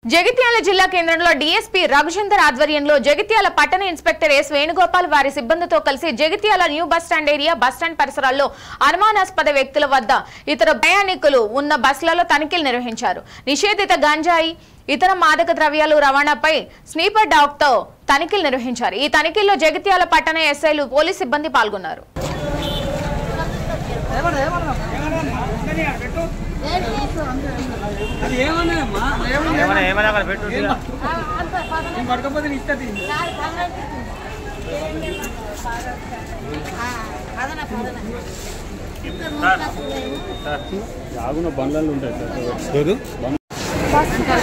జగిత్యాల జిల్లా కేంద్రంలో డీఎస్పీ రఘుచందర్ ఆధ్వర్యంలో జగిత్యాల పట్టణ ఇన్స్పెక్టర్ ఎస్ వేణుగోపాల్ వారి సిబ్బందితో కలిసి Jagtial new bus stand area bus stand పరిసరాల్లో అనుమానాస్పద వ్యక్తుల వద్ద ఇతర ప్రయాణికులు ఉన్న బస్సులలో తనిఖీలు నిర్వహించారు నిషేధిత గంజాయి ఇతర మాదక ద్రవ్యాలు రవాణాపై స్నీపర్ డాగ్తో తనిఖీలు నిర్వహించారు ఈ తనిఖీల్లో జగిత్యాల పట్టణ ఎస్ఐలు పోలీస్ సిబ్బంది పాల్గొన్నారు అది ఏమన్నాయమ్మా ఏమన్నా ఏమన్నా అక్కడ పెట్టు నేను పడకపోతే నీ ఇస్తుంది సార్ ఆగున్న బండ్లలో ఉంటాయి సార్